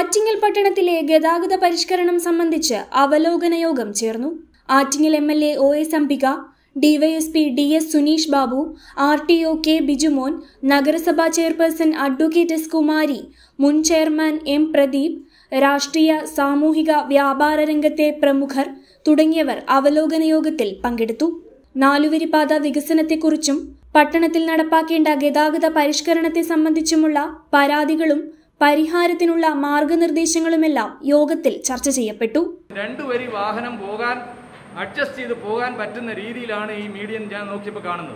ആറ്റിങ്ങൽ പട്ടണത്തിലെ ഗതാഗത പരിഷ്കരണം സംബന്ധിച്ച് അവലോകന യോഗം ചേർന്നു Attingal M L A O S Ambika DYSP D S Suneesh Babu R T O K Bijumon നഗരസഭാ ചെയർപേഴ്സൺ അഡ്വക്കേറ്റ് എസ് കുമാരി മുൻ ചെയർമാൻ എം പ്രദീപ് രാഷ്ട്രീയ സാമൂഹിക വ്യാപാര രംഗത്തെ പ്രമുഖർ തുടങ്ങിയവർ അവലോകന യോഗത്തിൽ പങ്കെടുത്തു നാലുവരിപാത വികസനത്തെക്കുറിച്ചും പട്ടണത്തിൽ നടപ്പാക്കേണ്ട ഗതാഗത പരിഷ്കരണത്തെ സംബന്ധിച്ചുമുള്ള പരാതികളും പരിഹാരത്തിനുള്ള മാർഗനിർദ്ദേശങ്ങളുമെല്ലാം യോഗത്തിൽ ചർച്ച ചെയ്യപ്പെട്ടു രണ്ടു വരി വാഹനം പോകാൻ അഡ്ജസ്റ്റ് ചെയ്ത് പോകാൻ പറ്റുന്ന രീതിയിലാണ് ഈ മീഡിയം ഞാൻ നോക്കിയപ്പോൾ കാണുന്നത്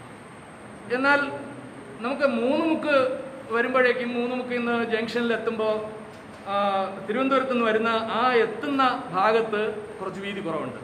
എന്നാൽ നമുക്ക് മൂന്ന് മുക്ക് വരുമ്പോഴേക്കും മൂന്ന് മുക്കിൽ നിന്ന് ജംഗ്ഷനിൽ എത്തുമ്പോൾ തിരുവനന്തപുരത്ത് നിന്ന് വരുന്ന ആ എത്തുന്ന ഭാഗത്ത് കുറച്ച് വീതി കുറവുണ്ട്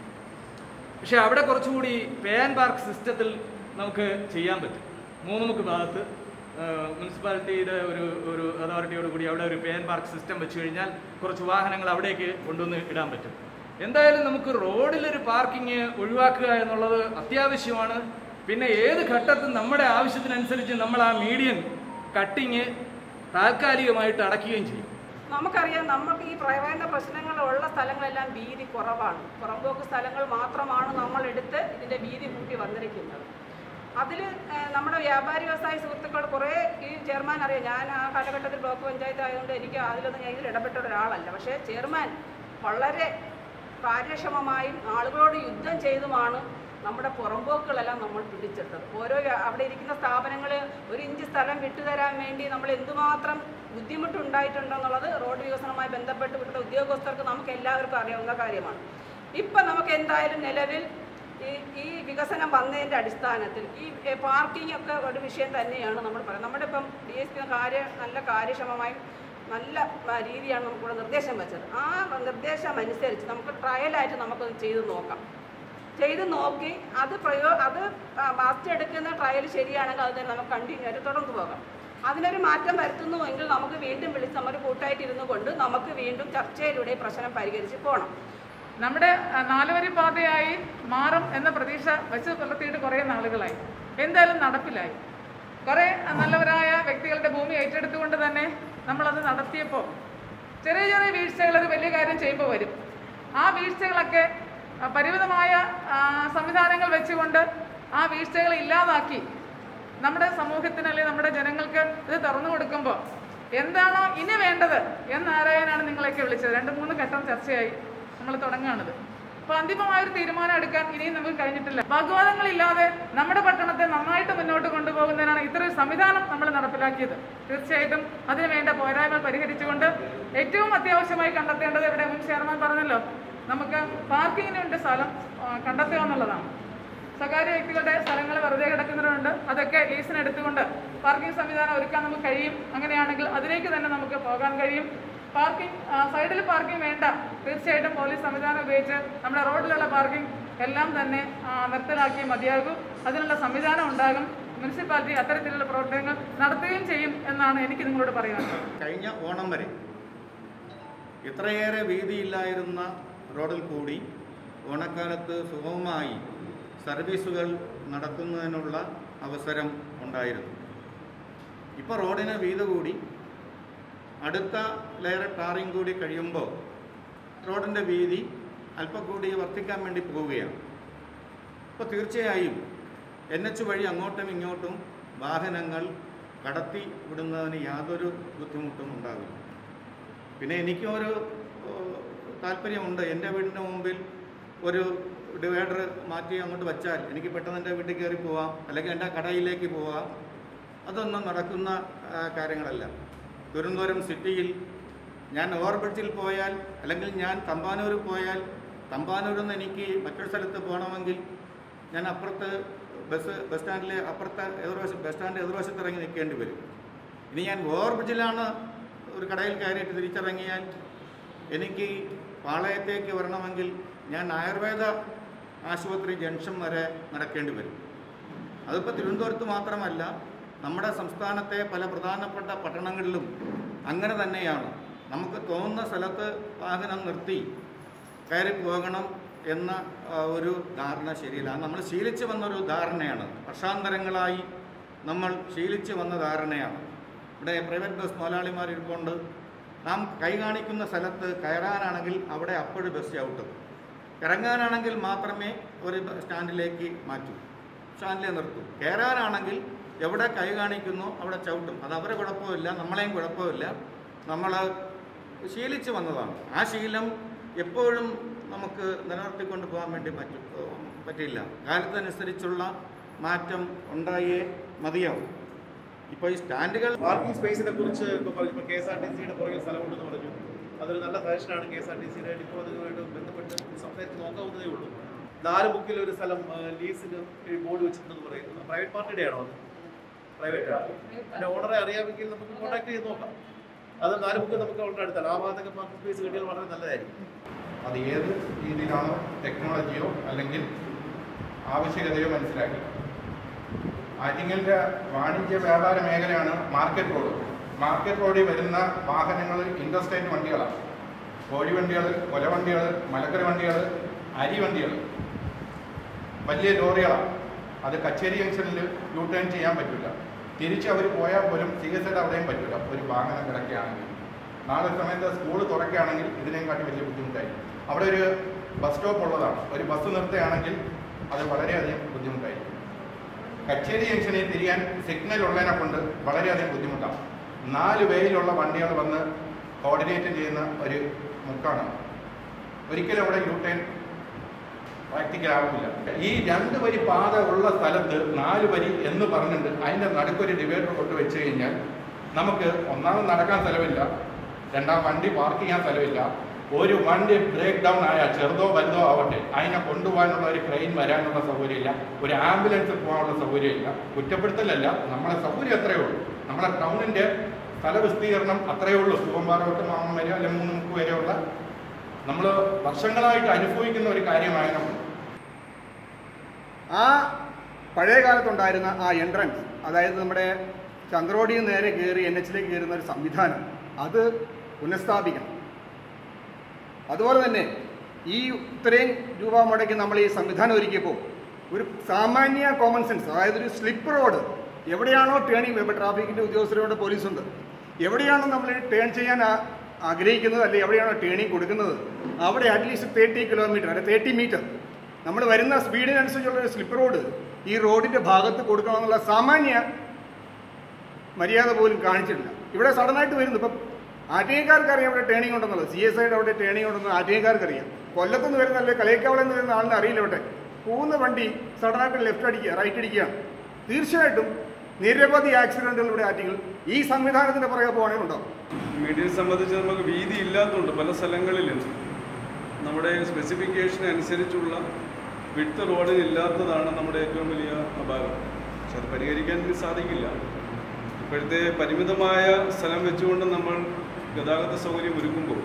പക്ഷെ അവിടെ കുറച്ചുകൂടി പേ ആൻഡ് പാർക്ക് സിസ്റ്റത്തിൽ നമുക്ക് ചെയ്യാൻ പറ്റും മൂന്ന് മുക്ക് ഭാഗത്ത് ആ, മുനിസിപ്പാലിറ്റിയുടെ ഒരു ഒരു അതോറിറ്റിയോട് കൂടി അവിടെ ഒരു പേ ആൻഡ് പാർക്ക് സിസ്റ്റം വെച്ച് കഴിഞ്ഞാൽ കുറച്ച് വാഹനങ്ങൾ അവിടേക്ക് കൊണ്ടുവന്ന് ഇടാൻ പറ്റും എന്തായാലും നമുക്ക് റോഡിലൊരു പാർക്കിംഗ് ഒഴിവാക്കുക എന്നുള്ളത് അത്യാവശ്യമാണ് പിന്നെ ഏത് ഘട്ടത്തിൽ നമ്മുടെ ആവശ്യത്തിനനുസരിച്ച് നമ്മൾ ആ മീഡിയൻ കട്ടിങ് താൽക്കാലികമായിട്ട് അടയ്ക്കുകയും ചെയ്യും നമുക്കറിയാം നമുക്ക് ഈ പ്രവേണ്ട പ്രശ്നങ്ങളുള്ള സ്ഥലങ്ങളെല്ലാം വീതി കുറവാണ് പുറമ്പോക്ക് സ്ഥലങ്ങൾ മാത്രമാണ് നമ്മൾ എടുത്ത് ഇതിൻ്റെ വീതി കൂട്ടി വന്നിരിക്കുന്നത് അതിൽ നമ്മുടെ വ്യാപാരി വ്യവസായ സുഹൃത്തുക്കൾ കുറേ ഈ ചെയർമാൻ അറിയാം ഞാൻ ആ കാലഘട്ടത്തിൽ ബ്ലോക്ക് പഞ്ചായത്ത് ആയതുകൊണ്ട് എനിക്ക് അതിലൊന്നും ഞാൻ ഇതിൽ ഇടപെട്ട ഒരാളല്ല പക്ഷേ ചെയർമാൻ വളരെ കാര്യക്ഷമമായും ആളുകളോട് യുദ്ധം ചെയ്തുമാണ് നമ്മുടെ പുറമ്പോക്കുകളെല്ലാം നമ്മൾ പിടിച്ചെടുത്തത് ഓരോ വ്യ- അവിടെ ഇരിക്കുന്ന സ്ഥാപനങ്ങൾ ഒരു ഇഞ്ച് സ്ഥലം വിട്ടുതരാൻ വേണ്ടി നമ്മൾ എന്തുമാത്രം ബുദ്ധിമുട്ടുണ്ടായിട്ടുണ്ടെന്നുള്ളത് റോഡ് വികസനവുമായി ബന്ധപ്പെട്ട് ഇവിടുത്തെ ഉദ്യോഗസ്ഥർക്ക് നമുക്ക് എല്ലാവർക്കും അറിയാവുന്ന കാര്യമാണ് ഇപ്പം നമുക്ക് എന്തായാലും നിലവിൽ ഈ ഈ വികസനം വന്നതിൻ്റെ അടിസ്ഥാനത്തിൽ ഈ പാർക്കിംഗ് ഒക്കെ ഒരു വിഷയം തന്നെയാണ് നമ്മൾ പറയുന്നത് നമ്മുടെ ഇപ്പം ഡി എസ് പി കാര്യ നല്ല കാര്യക്ഷമമായി നല്ല ആ, രീതിയാണ് നമുക്കിവിടെ നിർദ്ദേശം വെച്ചത് ആ നിർദ്ദേശം അനുസരിച്ച് നമുക്ക് ട്രയലായിട്ട് നമുക്കത് ചെയ്ത് നോക്കാം ചെയ്ത് നോക്കി അത് പ്രയോ അത് മാസ്റ്റ് എടുക്കുന്ന ട്രയൽ ശരിയാണെങ്കിൽ അത് തന്നെ നമുക്ക് കണ്ടിന്യൂ ആയിട്ട് തുടർന്ന് പോകാം അതിനൊരു മാറ്റം വരുത്തുന്നുവെങ്കിൽ നമുക്ക് വീണ്ടും വിളിച്ച് നമ്മൾ കൂട്ടായിട്ടിരുന്നു കൊണ്ട് നമുക്ക് വീണ്ടും ചർച്ചയിലൂടെ ഈ പ്രശ്നം പരിഹരിച്ച് പോകണം നമ്മുടെ ആ, നാലുവരി പാതയായി മാറും എന്ന പ്രതീക്ഷ വെച്ച് പുലർത്തിയിട്ട് കുറേ നാളുകളായി എന്തായാലും നടപ്പിലായി കുറേ നല്ലവരായ വ്യക്തികളുടെ ഭൂമി ഏറ്റെടുത്തുകൊണ്ട് തന്നെ നമ്മളത് നടത്തിയപ്പോൾ ചെറിയ ചെറിയ വീഴ്ചകൾ ഒരു വലിയ കാര്യം ചെയ്യുമ്പോൾ വരും ആ വീഴ്ചകളൊക്കെ ആ, പരിമിതമായ ആ, സംവിധാനങ്ങൾ വെച്ചുകൊണ്ട് ആ വീഴ്ചകൾ ഇല്ലാതാക്കി നമ്മുടെ സമൂഹത്തിന് അല്ലെങ്കിൽ നമ്മുടെ ജനങ്ങൾക്ക് ഇത് തുറന്നു കൊടുക്കുമ്പോൾ എന്താണോ ഇനി വേണ്ടത് എന്നാരായനാണ് നിങ്ങളെയൊക്കെ വിളിച്ചത് രണ്ട് മൂന്ന് ഘട്ടം ചർച്ചയായി നമ്മൾ തുടങ്ങുകയാണിത് അപ്പോൾ അന്തിമമായ ഒരു തീരുമാനം എടുക്കാൻ ഇനിയും നമുക്ക് കഴിഞ്ഞിട്ടില്ല വാഗ്വാദങ്ങളില്ലാതെ നമ്മുടെ പട്ടണത്തെ നന്നായിട്ട് മുന്നോട്ട് കൊണ്ടുപോകുന്നതിനാണ് ഇത്രയൊരു സംവിധാനം നമ്മൾ നടപ്പിലാക്കിയത് തീർച്ചയായിട്ടും അതിന് വേണ്ട പോരായ്മ പരിഹരിച്ചുകൊണ്ട് ഏറ്റവും അത്യാവശ്യമായി കണ്ടെത്തേണ്ടത് ഇവിടെ മുൻ ചെയർമാൻ പറഞ്ഞല്ലോ നമുക്ക് പാർക്കിങ്ങിന് വേണ്ടി സ്ഥലം ആ, കണ്ടെത്തുക എന്നുള്ളതാണ് സ്വകാര്യ വ്യക്തികളുടെ സ്ഥലങ്ങൾ വെറുതെ കിടക്കുന്നവരുണ്ട് അതൊക്കെ ലീസിന് എടുത്തുകൊണ്ട് പാർക്കിംഗ് സംവിധാനം ഒരുക്കാൻ നമുക്ക് കഴിയും അങ്ങനെയാണെങ്കിൽ അതിലേക്ക് തന്നെ നമുക്ക് പോകാൻ കഴിയും പാർക്കിംഗ് സൈഡിൽ പാർക്കിംഗ് വേണ്ട തീർച്ചയായിട്ടും പോലീസ് സംവിധാനം ഉപയോഗിച്ച് നമ്മുടെ റോഡിലുള്ള പാർക്കിംഗ് എല്ലാം തന്നെ ആ, നിർത്തലാക്കി മതിയാകും അതിനുള്ള സംവിധാനം ഉണ്ടാകും മുനിസിപ്പാലിറ്റി അത്തരത്തിലുള്ള പ്രവർത്തനങ്ങൾ നടത്തുകയും ചെയ്യും എന്നാണ് എനിക്ക് നിങ്ങളോട് പറയാനുള്ളത് കഴിഞ്ഞ ഓണം വരെ ഇത്രയേറെ വീതിയില്ലായിരുന്ന റോഡിൽ കൂടി ഓണക്കാലത്ത് സുഗമമായി സർവീസുകൾ നടത്തുന്നതിനുള്ള അവസരം ഉണ്ടായിരുന്നു ഇപ്പോൾ റോഡിന് വീതി കൂടി അടുത്ത ലെയർ ടാറിങ് കൂടി കഴിയുമ്പോൾ റോഡിൻ്റെ വീതി അല്പം കൂടി വർദ്ധിക്കാൻ വേണ്ടി പോവുകയാണ് അപ്പോൾ തീർച്ചയായും എൻ എച്ച് വഴി അങ്ങോട്ടും ഇങ്ങോട്ടും വാഹനങ്ങൾ കടത്തി വിടുന്നതിന് യാതൊരു ബുദ്ധിമുട്ടും ഉണ്ടാകില്ല പിന്നെ എനിക്കും ഒരു ഏഹ്, താല്പര്യമുണ്ട് എൻ്റെ വീടിൻ്റെ മുമ്പിൽ ഒരു ഡിവൈഡർ മാറ്റി അങ്ങോട്ട് വച്ചാൽ എനിക്ക് പെട്ടെന്ന് എൻ്റെ വീട്ടിൽ കയറി പോവാം അല്ലെങ്കിൽ എൻ്റെ കടയിലേക്ക് പോവാം അതൊന്നും നടക്കുന്ന ആ, കാര്യങ്ങളല്ല തിരുവനന്തപുരം സിറ്റിയിൽ ഞാൻ ഓവർബ്രിഡ്ജിൽ പോയാൽ അല്ലെങ്കിൽ ഞാൻ തമ്പാനൂർ പോയാൽ തമ്പാനൂരിൽ നിന്ന് എനിക്ക് മറ്റൊരു സ്ഥലത്ത് പോകണമെങ്കിൽ ഞാൻ അപ്പുറത്ത് ബസ് ബസ് സ്റ്റാൻഡിലെ അപ്പുറത്തെ എതിർവശം ബസ് സ്റ്റാൻഡ് എതിർവശത്ത് ഇറങ്ങി നിൽക്കേണ്ടി വരും ഇനി ഞാൻ ഓവർബ്രിഡ്ജിലാണ് ഒരു കടയിൽ കയറിയിട്ട് തിരിച്ചിറങ്ങിയാൽ എനിക്ക് പാളയത്തേക്ക് വരണമെങ്കിൽ ഞാൻ ആയുർവേദ ആശുപത്രി ജംഗ്ഷൻ വരെ നടക്കേണ്ടി വരും അതിപ്പോൾ തിരുവനന്തപുരത്ത് മാത്രമല്ല നമ്മുടെ സംസ്ഥാനത്തെ പല പ്രധാനപ്പെട്ട പട്ടണങ്ങളിലും അങ്ങനെ തന്നെയാണ് നമുക്ക് തോന്നുന്ന സ്ഥലത്ത് വാഹനം നിർത്തി കയറി പോകണം എന്ന ആ, ഒരു ധാരണ ശരിയല്ല അത് നമ്മൾ ശീലിച്ചു വന്നൊരു ധാരണയാണ് വർഷാന്തരങ്ങളായി നമ്മൾ ശീലിച്ചു വന്ന ധാരണയാണ് ഇവിടെ പ്രൈവറ്റ് ബസ് മുതലാളിമാർ ഇരിപ്പുണ്ട് നാം കൈ കാണിക്കുന്ന സ്ഥലത്ത് കയറാനാണെങ്കിൽ അവിടെ അപ്പോഴും ബസ് ചവിട്ടും ഇറങ്ങാനാണെങ്കിൽ മാത്രമേ ഒരു സ്റ്റാൻഡിലേക്ക് മാറ്റൂ സ്റ്റാൻഡിലേ നിർത്തൂ കയറാനാണെങ്കിൽ എവിടെ കൈ കാണിക്കുന്നു അവിടെ ചവിട്ടും അത് അവരെ കുഴപ്പമില്ല നമ്മളെയും കുഴപ്പമില്ല നമ്മൾ ശീലിച്ചു വന്നതാണ് ആ ശീലം എപ്പോഴും നമുക്ക് നിലനിർത്തിക്കൊണ്ട് പോകാൻ വേണ്ടി പറ്റും പറ്റില്ല കാലത്തനുസരിച്ചുള്ള മാറ്റം ഉണ്ടായേ മതിയാവും ഇപ്പോൾ ഈ സ്റ്റാൻഡുകൾ പാർക്കിംഗ് സ്പേസിനെ കുറിച്ച് ഇപ്പോൾ പറഞ്ഞു ഇപ്പോൾ കെ എസ് ആർ ടി സിയുടെ പുറകിൽ സ്ഥലമുണ്ടെന്ന് പറഞ്ഞു അതൊരു നല്ല ഫാഷനാണ് കെ എസ് ആർ ടി സിയുടെ ഇപ്പോൾ അതുമായിട്ട് ബന്ധപ്പെട്ട് സംസാരിച്ച് നോക്കാവുന്നതേ ഉള്ളൂ നാല് ബുക്കിൽ ഒരു സ്ഥലം ആ, ലീസിന് ഈ ബോർഡ് വെച്ചിട്ടുണ്ടെന്ന് പറയുന്നത് പ്രൈവറ്റ് പാർട്ടിയുടെ ആണോ അത് പ്രൈവറ്റ് ആണ് അതിന്റെ ഓണറെ അറിയാമെങ്കിൽ നമുക്ക് കോൺടാക്ട് ചെയ്ത് നോക്കാം അത് നാല് ബുക്ക് നമുക്ക് വളരെ അടുത്താണ് ആ ഭാഗത്തൊക്കെ പാർക്കിംഗ് സ്പേസ് കിട്ടിയാൽ വളരെ നല്ലതായിരിക്കും അത് ഏത് രീതിയിലാണോ ടെക്നോളജിയോ അല്ലെങ്കിൽ ആവശ്യകതയോ മനസ്സിലാക്കി ആറ്റിങ്ങലിൻ്റെ വാണിജ്യ വ്യാപാര മേഖലയാണ് മാർക്കറ്റ് റോഡ് മാർക്കറ്റ് റോഡിൽ വരുന്ന വാഹനങ്ങൾ ഇൻഡർസ്റ്റേറ്റ് വണ്ടികളാണ് കോഴി വണ്ടികൾ കൊലവണ്ടികൾ മലക്കറി വണ്ടികൾ അരി വണ്ടികൾ വലിയ ലോറികളാണ് അത് കച്ചേരി ജംഗ്ഷനിൽ യൂ ടേൺ ചെയ്യാൻ പറ്റില്ല തിരിച്ച് അവർ പോയാൽ പോലും സി എസ് ഐയുടെ അവിടെയും പറ്റില്ല ഒരു വാഹനം കിടക്കുകയാണെങ്കിൽ നാളെ സമയത്ത് സ്കൂൾ തുറക്കുകയാണെങ്കിൽ ഇതിനെക്കാട്ടി വലിയ ബുദ്ധിമുട്ടായി അവിടെ ഒരു ബസ് സ്റ്റോപ്പ് ഉള്ളതാണ് ഒരു ബസ് നിർത്തുകയാണെങ്കിൽ അത് വളരെയധികം ബുദ്ധിമുട്ടായിരിക്കും കച്ചേരി ജംഗ്ഷനിൽ തിരിയാൻ സിഗ്നൽ ഉള്ളതിനെ കൊണ്ട് വളരെയധികം ബുദ്ധിമുട്ടാണ് നാല് വേയിലുള്ള വണ്ടികൾ വന്ന് കോർഡിനേറ്റ് ചെയ്യുന്ന ഒരു മുക്കാണ് ഒരിക്കലും അവിടെ യൂ ടേൺ പ്രാക്ടിക്കൽ ആവില്ല ഈ രണ്ട് വരി പാത ഉള്ള സ്ഥലത്ത് നാല് വരി എന്ന് പറഞ്ഞിട്ട് അതിൻ്റെ നടുക്കൊരു ഡിവൈഡർ കൊണ്ട് വെച്ച് കഴിഞ്ഞാൽ നമുക്ക് ഒന്നാമത് നടക്കാൻ സ്ഥലമില്ല രണ്ടാം വണ്ടി പാർക്ക് ചെയ്യാൻ സ്ഥലമില്ല ഒരു വണ്ടി ബ്രേക്ക് ഡൗൺ ആയാൽ ചെറുതോ വലുതോ ആവട്ടെ അതിനെ കൊണ്ടുപോകാനുള്ള ഒരു ട്രെയിൻ വരാനുള്ള സൗകര്യമില്ല ഒരു ആംബുലൻസ് പോകാനുള്ള സൗകര്യമില്ല കുറ്റപ്പെടുത്തലല്ല നമ്മളെ സൗകര്യം അത്രയേ ഉള്ളൂ നമ്മളെ ടൗണിൻ്റെ സ്ഥല വിസ്തീർണം അത്രയേ ഉള്ളൂ പൂവമ്പാറ തൊട്ട് മാമം വരെ അല്ലെങ്കിൽ മൂന്ന് മുക്ക് വരെയുള്ള നമ്മൾ വർഷങ്ങളായിട്ട് അനുഭവിക്കുന്ന ഒരു കാര്യമായതുകൊണ്ട് ആ പഴയ കാലത്തുണ്ടായിരുന്ന ആ എൻട്രൻസ് അതായത് നമ്മുടെ ചന്ദ്രോടിയിൽ നിന്ന് നേരെ കയറി എൻ എച്ചിലേക്ക് കയറുന്ന ഒരു സംവിധാനം അത് പുനഃസ്ഥാപിക്കണം അതുപോലെ തന്നെ ഈ ഇത്രയും രൂപ മുടക്കി നമ്മൾ ഈ സംവിധാനം ഒരുക്കിയപ്പോൾ ഒരു സാമാന്യ കോമൺ സെൻസ് അതായത് ഒരു സ്ലിപ്പ് റോഡ് എവിടെയാണോ ടേണിംഗ് ഇപ്പോൾ ട്രാഫിക്കിൻ്റെ ഉദ്യോഗസ്ഥരോട് പോലീസുണ്ട് എവിടെയാണോ നമ്മൾ ടേൺ ചെയ്യാൻ ആ- ആഗ്രഹിക്കുന്നത് അല്ലെങ്കിൽ എവിടെയാണോ ടേണിംഗ് കൊടുക്കുന്നത് അവിടെ അറ്റ്ലീസ്റ്റ് തേർട്ടി കിലോമീറ്റർ അല്ലെ തേർട്ടി മീറ്റർ നമ്മൾ വരുന്ന സ്പീഡിനനുസരിച്ചുള്ള ഒരു സ്ലിപ്പ് റോഡ് ഈ റോഡിൻ്റെ ഭാഗത്ത് കൊടുക്കണമെന്നുള്ള സാമാന്യ മര്യാദ പോലും കാണിച്ചിട്ടില്ല ഇവിടെ സഡനായിട്ട് വരുന്നു ഇപ്പം ആറ്റിങ്ങക്കാർക്ക് അറിയാം അവിടെ ടേണിംഗ് ഉണ്ടെന്നുള്ളത് സി എസ് ഐയുടെ അവിടെ ടേണിംഗ് ഉണ്ടെന്ന് ആറ്റിങ്ങക്കാർക്ക് അറിയാം കൊല്ലത്തുനിന്ന് വരുന്ന അല്ലെങ്കിൽ കളിയക്കാവളിൽ നിന്ന് വരുന്ന ആളിന് അറിയില്ല ഇവിടെ പോകുന്ന വണ്ടി സഡനായിട്ട് ലെഫ്റ്റ് അടിക്കുക റൈറ്റ് അടിക്കുകയാണ് തീർച്ചയായിട്ടും നിരവധി ആക്സിഡന്റുകൾ ഇവിടെ ആറ്റിങ്ങൾ ഈ സംവിധാനത്തിന്റെ പുറകെ പോകണമെങ്കിൽ ഉണ്ടാവും മീഡിയയെ സംബന്ധിച്ച് നമുക്ക് വീതി ഇല്ലാത്തതുണ്ട് പല സ്ഥലങ്ങളിലും നമ്മുടെ സ്പെസിഫിക്കേഷൻ അനുസരിച്ചുള്ള വിട്ട് റോഡിന് ഇല്ലാത്തതാണ് നമ്മുടെ ഏറ്റവും വലിയ അപാകം പക്ഷെ അത് പരിഹരിക്കാൻ ഇനി സാധിക്കില്ല ഇപ്പോഴത്തെ പരിമിതമായ സ്ഥലം വെച്ചുകൊണ്ട് നമ്മൾ ഗതാഗത സൗകര്യം ഒരുക്കുമ്പോൾ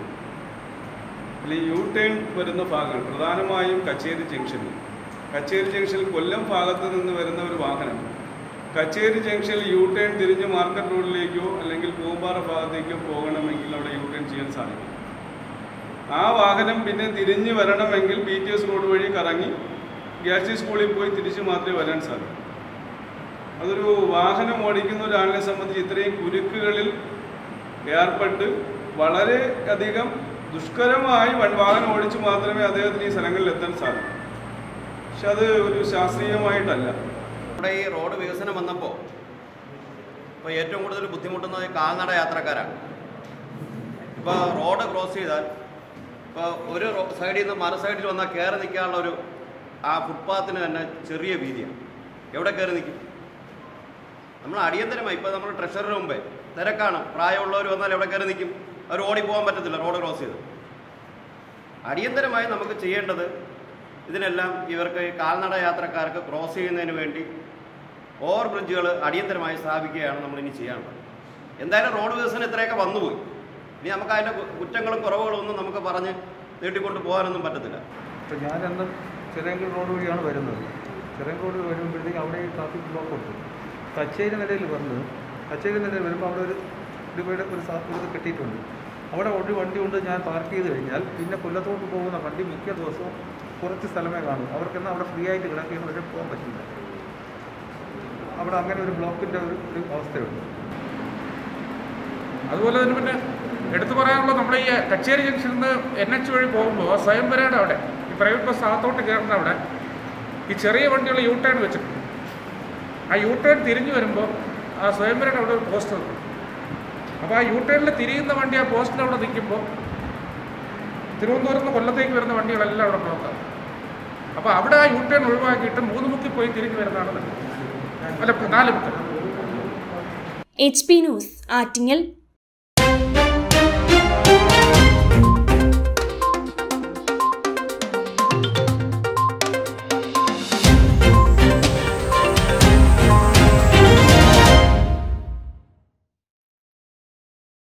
ഈ യു ടേൺ വരുന്ന ഭാഗങ്ങൾ പ്രധാനമായും കച്ചേരി ജംഗ്ഷനിൽ കച്ചേരി ജംഗ്ഷനിൽ കൊല്ലം ഭാഗത്ത് നിന്ന് വരുന്ന ഒരു വാഹനം കച്ചേരി ജംഗ്ഷനിൽ യു ടേൺ തിരിഞ്ഞ് മാർക്കറ്റ് റോഡിലേക്കോ അല്ലെങ്കിൽ പൂമ്പാറ ഭാഗത്തേക്കോ പോകണമെങ്കിൽ അവിടെ യു ടേൺ ചെയ്യാൻ സാധിക്കും ആ വാഹനം പിന്നെ തിരിഞ്ഞ് വരണമെങ്കിൽ ബി ടി എസ് റോഡ് വഴി കറങ്ങി ഗ്യാസി സ്കൂളിൽ പോയി തിരിച്ച് മാത്രമേ വരാൻ സാധിക്കൂ അതൊരു വാഹനം ഓടിക്കുന്ന ഒരാളിനെ സംബന്ധിച്ച് ഇത്രയും കുരുക്കുകളിൽ ഏർപ്പെട്ട് വളരെ അധികം ദുഷ്കരമായി വൺ- വാഹനം ഓടിച്ച് മാത്രമേ അദ്ദേഹത്തിന് ഈ സ്ഥലങ്ങളിൽ എത്താൻ സാധിക്കൂ പക്ഷെ അത് ഒരു ശാസ്ത്രീയമായിട്ടല്ല നമ്മുടെ ഈ റോഡ് വികസനം വന്നപ്പോൾ ഇപ്പോൾ ഏറ്റവും കൂടുതൽ ബുദ്ധിമുട്ടുന്നത് ഈ കാൽനട യാത്രക്കാരാണ് ഇപ്പോൾ റോഡ് ക്രോസ് ചെയ്താൽ ഇപ്പോൾ ഒരു റോ- സൈഡിൽ നിന്ന് മറു സൈഡിൽ വന്നാൽ കയറി നിൽക്കാനുള്ള ഒരു ആ ഫുട്പാത്തിന് തന്നെ ചെറിയ വീതിയാണ് എവിടെ കയറി നിൽക്കും നമ്മൾ അടിയന്തരമായി ഇപ്പോൾ നമ്മൾ ട്രഷറിന് മുമ്പേ തിരക്കാണ് പ്രായമുള്ളവർ വന്നാൽ എവിടെ കയറി നിൽക്കും അവർ ഓടിപ്പോകാൻ പറ്റത്തില്ല റോഡ് ക്രോസ് ചെയ്ത് അടിയന്തരമായി നമുക്ക് ചെയ്യേണ്ടത് ഇതിനെല്ലാം ഇവർക്ക് ഈ കാൽനട യാത്രക്കാർക്ക് ക്രോസ് ചെയ്യുന്നതിന് വേണ്ടി ഓവർ ബ്രിഡ്ജുകൾ അടിയന്തരമായി സ്ഥാപിക്കുകയാണ് നമ്മൾ ഇനി ചെയ്യാനുള്ളത് എന്തായാലും റോഡ് വികസനം ഇത്രയൊക്കെ വന്നുപോയി ഇനി നമുക്ക് അതിൻ്റെ കു- കുറ്റങ്ങളും കുറവുകളും ഒന്നും നമുക്ക് പറഞ്ഞ് നീട്ടിക്കൊണ്ട് പോകാനൊന്നും പറ്റത്തില്ല ഇപ്പോൾ ഞാനെന്നും ചിറയൻകുടി റോഡ് വഴിയാണ് വരുന്നത് ചിറയൻകുടി വരുമ്പോഴത്തേക്ക് അവിടെ ഈ ട്രാഫിക് ബ്ലോക്ക് ഉണ്ട് കച്ചേരി നിലയിൽ വന്ന് കച്ചേരി നിലയിൽ വരുമ്പോൾ അവിടെ ഒരു ഡിവൈഡ് ഒരു സാ- ഒരു ഇത് കിട്ടിയിട്ടുണ്ട് അവിടെ ഒരു വണ്ടി കൊണ്ട് ഞാൻ പാർക്ക് ചെയ്ത് കഴിഞ്ഞാൽ പിന്നെ കൊല്ലത്തോട്ട് പോകുന്ന വണ്ടി മിക്ക ദിവസവും കുറച്ച് സ്ഥലമേ കാണൂ അവർക്കെന്നാൽ അവിടെ ഫ്രീ ആയിട്ട് കിടക്കുകയാണ് വരെ പോകാൻ പറ്റില്ല അവിടെ അങ്ങനെ ഒരു ബ്ലോക്കിൻ്റെ ഒരു ഒരു അവസ്ഥയുണ്ട് അതുപോലെ തന്നെ പിന്നെ എടുത്തു പറയാനുള്ളത് നമ്മുടെ ഈ കച്ചേരി ജംഗ്ഷനിൽ നിന്ന് എൻ എച്ച് വഴി പോകുമ്പോൾ സ്വയംവരയുടെ അവിടെ ഈ പ്രൈവറ്റ് ബസ് അകത്തോട്ട് കയറുന്ന അവിടെ ഈ ചെറിയ വണ്ടികൾ യൂ ടേൺ വെച്ചിട്ടുണ്ട് ആ യൂ ടേൺ തിരിഞ്ഞു വരുമ്പോൾ ആ സ്വയംവരയുടെ അവിടെ ഒരു പോസ്റ്റ് നിൽക്കും അപ്പോൾ ആ യൂ ടേണിൽ തിരിയുന്ന വണ്ടി ആ പോസ്റ്റിൻ്റെ അവിടെ നിൽക്കുമ്പോൾ തിരുവനന്തപുരത്ത് നിന്ന് കൊല്ലത്തേക്ക് വരുന്ന വണ്ടികളെല്ലാം അവിടെ ബ്ലോക്കാണ് അപ്പോൾ അവിടെ ആ യൂ ടേൺ ഒഴിവാക്കിയിട്ട് മൂന്ന് മുക്കിൽ പോയി തിരിഞ്ഞു വരുന്നതാണ് നല്ലത്. അല്ല നാല് മുക്കിൽ എച്ച് പി ന്യൂസ് ആറ്റിങ്ങൽ